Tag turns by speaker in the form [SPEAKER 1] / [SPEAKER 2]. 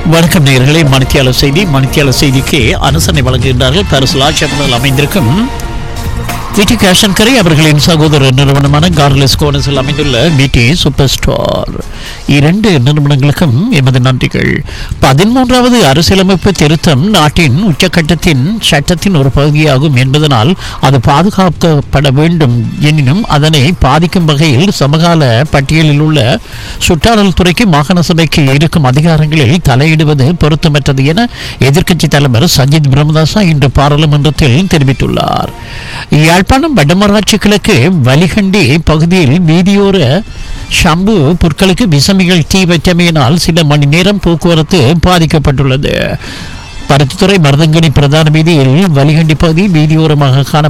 [SPEAKER 1] வணக்கம் நேயர்களே மணித்தியால செய்தி மணித்தியால செய்திக்கு அனுசரணை வழங்குகின்றார்கள் பரிசுலா செப்பலில் அமைந்திருக்கும் விடி கேஷன் கரை அவர்களின் சகோதர நிறுவனமான கார்லெஸ் கோனஸில் அமைந்துள்ள விடி சூப்பர் ஸ்டோர் இரண்டு நிறுவனங்களுக்கும் எமது நன்றிகள் பதிமூன்றாவது அரசியலமைப்பு திருத்தம் நாட்டின் உச்சக்கட்டத்தின் சட்டத்தின் ஒரு பகுதியாகும் என்பதனால் அது பாதுகாக்கப்பட வேண்டும் எனினும் அதனை பாதிக்கும் வகையில் சமகால பட்டியலில் உள்ள சுற்றாடல் துறைக்கு மாகாண சபைக்கு இருக்கும் அதிகாரங்களில் தலையிடுவது பொருத்தமற்றது என எதிர்க்கட்சி தலைவர் சஜித் பிரேமதாசா இன்று பாராளுமன்றத்தில் தெரிவித்துள்ளார் யாழ்ப்பாணம் வடமராட்சி கிழக்கு வலிகண்டி பகுதியில் வீதியோர ஷம்பு பொருட்களுக்கு விசமிகள் தீ வைத்தமையினால் சில மணி நேரம் போக்குவரத்து பாதிக்கப்பட்டுள்ளது பருத்தித்துறை மருதங்கனி பிரதான வீதியில் வலிகண்டி பகுதி வீதியோரமாக காண